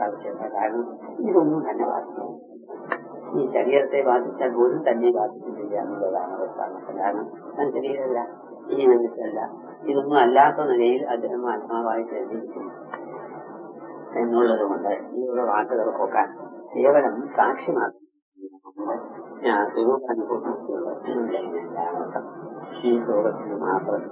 ആവശ്യമില്ല കാരണം ഇതൊന്നും തന്നെ ബാധിക്കും ഈ ശരീരത്തെ ബാധിച്ചാൽ പോലും തന്നെ ബാധിക്കുന്നില്ല എന്നുള്ളതാണ് അവസ്ഥാനത്ത് കാരണം താൻ ശരീരമല്ല ഈ മനസ്സല്ല ഇതൊന്നും അല്ലാത്ത നിലയിൽ അദ്ദേഹം ആത്മാവായിട്ട് എഴുതിയിരിക്കുന്നു എന്നുള്ളത് കൊണ്ട് ഈ ഒരു വാക്കുകൾക്കൊക്കെ കേവലം സാക്ഷി മാത്രം ഞാൻ സ്വരൂപാനുഭവത്തിലുള്ള ഈ ശ്ലോകത്തിന് മാത്രം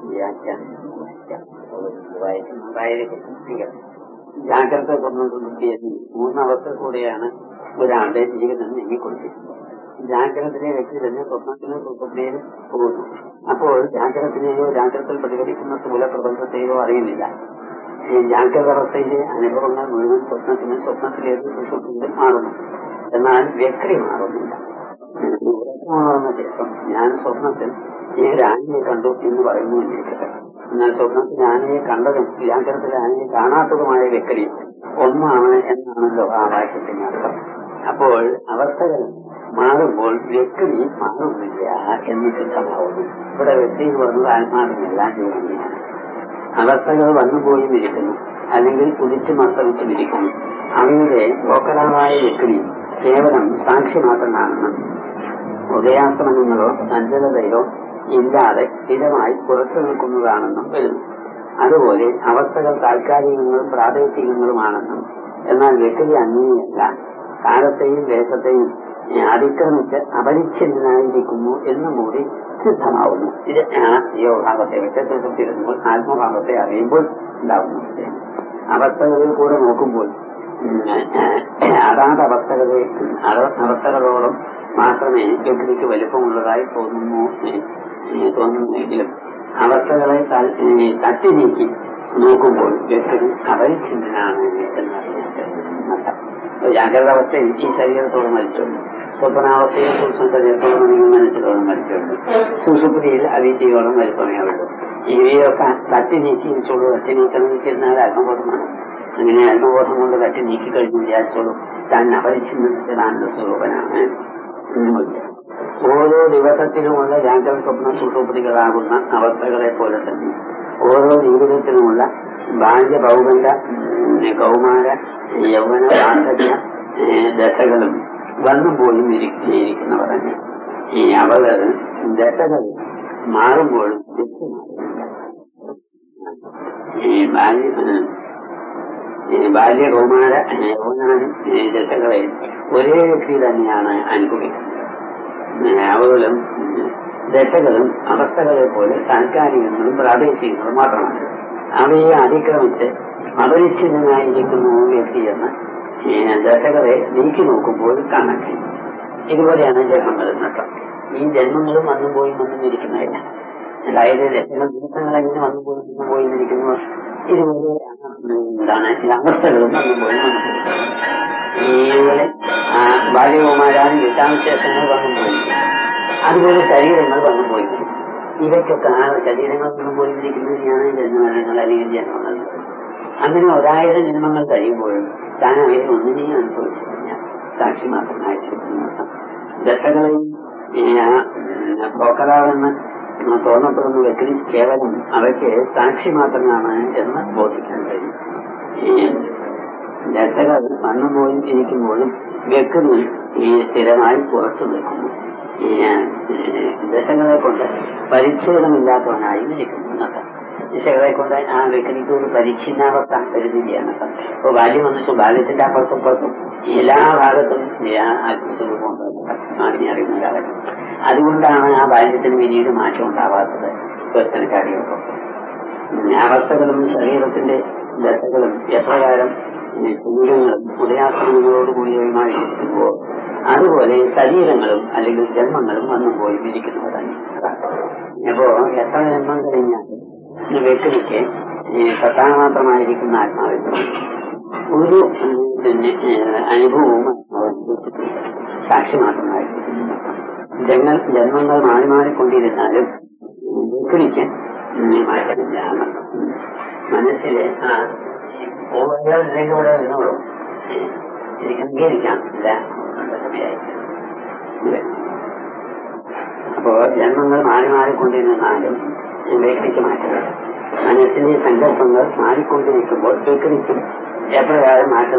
ജാഗ്രത കൊണ്ടുകൊണ്ടിരിക്കുന്ന മൂന്നവസ്ഥ കൂടെയാണ് ഒരാളുടെ ജീവിതം നീങ്ങിക്കൊണ്ടിരിക്കുന്നത് ജാഗ്രതയിലെ വ്യക്തി തന്നെ സ്വപ്നത്തിനും സ്വപ്നത്തിലും പോകുന്നു അപ്പോൾ ജാഗ്രതത്തിനെയോ ജാഗ്രതയിൽ പ്രതിഫലിക്കുന്ന സ്ഥൂല പ്രബന്ധത്തെയോ അറിയുന്നില്ല ഈ ജാഗ്രത അവസ്ഥയിലെ അനുഭവങ്ങൾ മുഴുവൻ സ്വപ്നത്തിനും സ്വപ്നത്തിലേത് സുഷുപ്തിയിലും മാറുന്നു എന്നാൽ വ്യക്തി മാറുന്നില്ല ഉറക്കമാറുന്ന ശേഷം ഞാൻ സ്വപ്നത്തിൽ ഈ ആനയെ കണ്ടു എന്ന് പറയുന്നു എന്നിരിക്കട്ടെ എന്നാൽ സ്വപ്നത്തിൽ ആനയെ കണ്ടതും ജാഗ്രതത്തിൽ ആനയെ കാണാത്തതുമായ വ്യക്തി ഒന്നാണ് എന്നാണല്ലോ ആ വാക്യത്തിന്റെ അർത്ഥം അപ്പോൾ അവസ്ഥകൾ മാറുമ്പോൾ വ്യക്തി മാറുന്നില്ല എന്ന് സിദ്ധമാവുന്നു ഇവിടെ വ്യക്തി എന്ന് പറഞ്ഞത് ആത്മാവിനെല്ലാം ജീവനെയാണ് അവസ്ഥകൾ വന്നുപോയും ഇരിക്കുന്നു അല്ലെങ്കിൽ ഉദിച്ചും അസ്തമിച്ചും ഇരിക്കുന്നു അവയുടെ ലോക്കലാമായ വ്യക്തി കേവലം സാക്ഷി മാത്രം കാണുന്നു ഉദയാസ്തമനങ്ങളോ സഞ്ചലതയോ ഇല്ലാതെ സ്ഥിരമായി പുറത്തു നിൽക്കുന്നതാണെന്നും വരുന്നു അതുപോലെ അവസ്ഥകൾ താൽക്കാലികങ്ങളും പ്രാദേശികങ്ങളുമാണെന്നും എന്നാൽ വ്യക്തി അങ്ങനെയല്ല കാലത്തെയും ദേശത്തെയും അതിക്രമിച്ച് അപരിച്ഛിന്നനായിരിക്കുന്നു എന്നും കൂടി സിദ്ധമാവുന്നു ഇത് ആ യോഗഭാവത്തെ വ്യക്തിത്വത്തിൽ വരുമ്പോൾ ആത്മഭാവത്തെ അറിയുമ്പോൾ ഉണ്ടാവുന്നു അവസ്ഥകളിൽ കൂടെ നോക്കുമ്പോൾ അതാത് അവസ്ഥകളെ അവസ്ഥകളോളം മാത്രമേ വ്യക്തിക്ക് വലുപ്പമുള്ളതായി തോന്നുന്നു തോന്നുന്നെങ്കിലും അവസ്ഥകളെ തട്ടി നീക്കി നോക്കുമ്പോൾ വ്യക്തി അപരിച്ഛിന്നനാണ് എന്നറിയാൻ ജാഗ്രത അവസ്ഥയിൽ ഈ ശരീരത്തോട് മരിച്ചുണ്ട് സ്വപ്നാവസ്ഥയിൽ സൂക്ഷ്മ ശരീരത്തോളം നിങ്ങൾ മനസ്സിലോളം മരിച്ചുണ്ട് സുഷുപ്തിയിൽ അവീതിയോളം വലിപ്പമേ ഉള്ളൂ ഇവയൊക്കെ തട്ടി നീക്കി വെച്ചോളൂ തട്ടി നീക്കണം വെച്ചിരുന്നാൽ ആത്മബോധമാണ് അങ്ങനെ ആത്മബോധം കൊണ്ട് തട്ടി നീക്കി കഴിഞ്ഞു വിചാരിച്ചോളൂ താൻ അപരിച്ഛിന്നത്തിലാനുള്ള സ്വരൂപനാണ് ഓരോ ദിവസത്തിലുമുള്ള ജാഗ്രത സ്വപ്ന സുഷുപ്തികളാകുന്ന അവസ്ഥകളെ പോലെ തന്നെ ഓരോ ജീവിതത്തിലുമുള്ള ബാല്യ പൗഗണ്ട കൗമാര യൗവന വാർദ്ധക്യ ദശകളും വന്നു പോയും ഇരിക്കുന്നവർ തന്നെ ഈ അവകൾ ദശകൾ മാറുമ്പോഴും ഈ ബാല്യ ബാല്യ കൗമാര യൗവനാനും ദശകളെ ഒരേ വ്യക്തി തന്നെയാണ് അനുഭവിക്കുന്നത് അവകളും ദശകളും അവസ്ഥകളെ പോലെ താൽക്കാലികങ്ങളും പ്രാദേശികങ്ങളും മാത്രമാണ് അവയെ അതിക്രമിച്ച് അപരിച്ഛിന്നനായിരിക്കുന്നു വ്യക്തി എന്ന് ദശകളെ നീക്കി നോക്കുമ്പോൾ കാണാൻ കഴിയും ഇതുപോലെയാണ് ജന്മങ്ങൾ എന്നൊക്കെ ഈ ജന്മങ്ങളും വന്നും പോയി വന്നും ഇരിക്കുന്നതല്ല അതായത് ദശകൾ ദിവസങ്ങളെങ്ങനെ വന്നു പോയി വന്നു പോയി ഇരിക്കുന്നു ഇതുപോലെ എന്താണ് അവസ്ഥകളും വന്നു പോയി ഇതുപോലെ ബാല്യകുമാരാൻ വിശാംശേഷങ്ങൾ വന്നു പോയി അതുപോലെ ശരീരങ്ങൾ വന്നു പോയി ഇവയ്ക്കൊക്കെ ആ ശരീരങ്ങൾ വന്നു പോയിരിക്കുന്നതിനെയാണ് ജന്മമരണങ്ങൾ അല്ലെങ്കിൽ ജന്മങ്ങൾ അങ്ങനെ ഒരായിരം ജന്മങ്ങൾ കഴിയുമ്പോഴും താൻ അവയെ ഒന്നിനെയും അനുഭവിച്ചിട്ടില്ല സാക്ഷി മാത്രമായിട്ടിരിക്കുന്നു ദശകളെയും പോക്കറാവെന്ന് തോന്നപ്പെടുന്ന വ്യക്തി കേവലം അവയ്ക്ക് സാക്ഷി മാത്രമാണ് എന്ന് ബോധിക്കാൻ കഴിയും ദശകൾ വന്നുപോയും ഇരിക്കുമ്പോഴും വ്യക്തി ഈ സ്ഥിരമായി ഉറച്ചു നിൽക്കുന്നു ദശകളെ കൊണ്ട് പരിച്ഛേദമില്ലാത്തവനായി ഇരിക്കുന്നു എന്നൊക്കെ ദിശകളെ കൊണ്ട് ആ വ്യക്തിക്ക് ഒരു പരിച്ഛിന്നാവസ്ഥ കരുതുകയാണ് അപ്പൊ ബാല്യം വന്നിട്ട് ബാല്യത്തിന്റെ അപ്പുറത്തും പുറത്തും എല്ലാ ഭാഗത്തും ആത്മസ്വരൂപം മാറിഞ്ഞ അറിയുന്ന ഒരാളെ അതുകൊണ്ടാണ് ആ ബാല്യത്തിന് പിന്നീട് മാറ്റം ഉണ്ടാവാത്തത് ക്രിസ്തനക്കാരികൾക്കൊക്കെ അവസ്ഥകളും ശരീരത്തിന്റെ ദശകളും എപ്രകാരം ശരീരങ്ങളും ഉദയാസ്ത്രങ്ങളോട് കൂടിയവയുമായിരിക്കുമ്പോൾ അതുപോലെ ശരീരങ്ങളും അല്ലെങ്കിൽ ജന്മങ്ങളും വന്നു പോയി ഇരിക്കുന്നവരാണ് അപ്പോ എത്ര ജന്മം കഴിഞ്ഞാൽ വ്യക്തിക്ക് സത്താമാത്രമായിരിക്കുന്ന ആത്മാവിൽ ഒരു പിന്നെ അനുഭവവും സാക്ഷി മാത്രമായിരിക്കുന്നു ജന്മ ജന്മങ്ങൾ മാറി മാറിക്കൊണ്ടിരുന്നാലും വ്യക്തിക്ക് മാറ്റമില്ല മനസ്സിലെ ആ ഓരോന്നിലൂടെ വരുന്നുള്ളൂ എനിക്ക് അംഗീകരിക്കാം ഇല്ല അപ്പോ ജന്മങ്ങൾ മാറി മാറിക്കൊണ്ടിരുന്നാലും വ്യക്തിക്ക് മാറ്റമില്ല മനസ്സിന്റെ സങ്കല്പങ്ങൾ മാറിക്കൊണ്ടിരിക്കുമ്പോൾ വ്യക്തിക്കും എപ്രകാരം മാറ്റം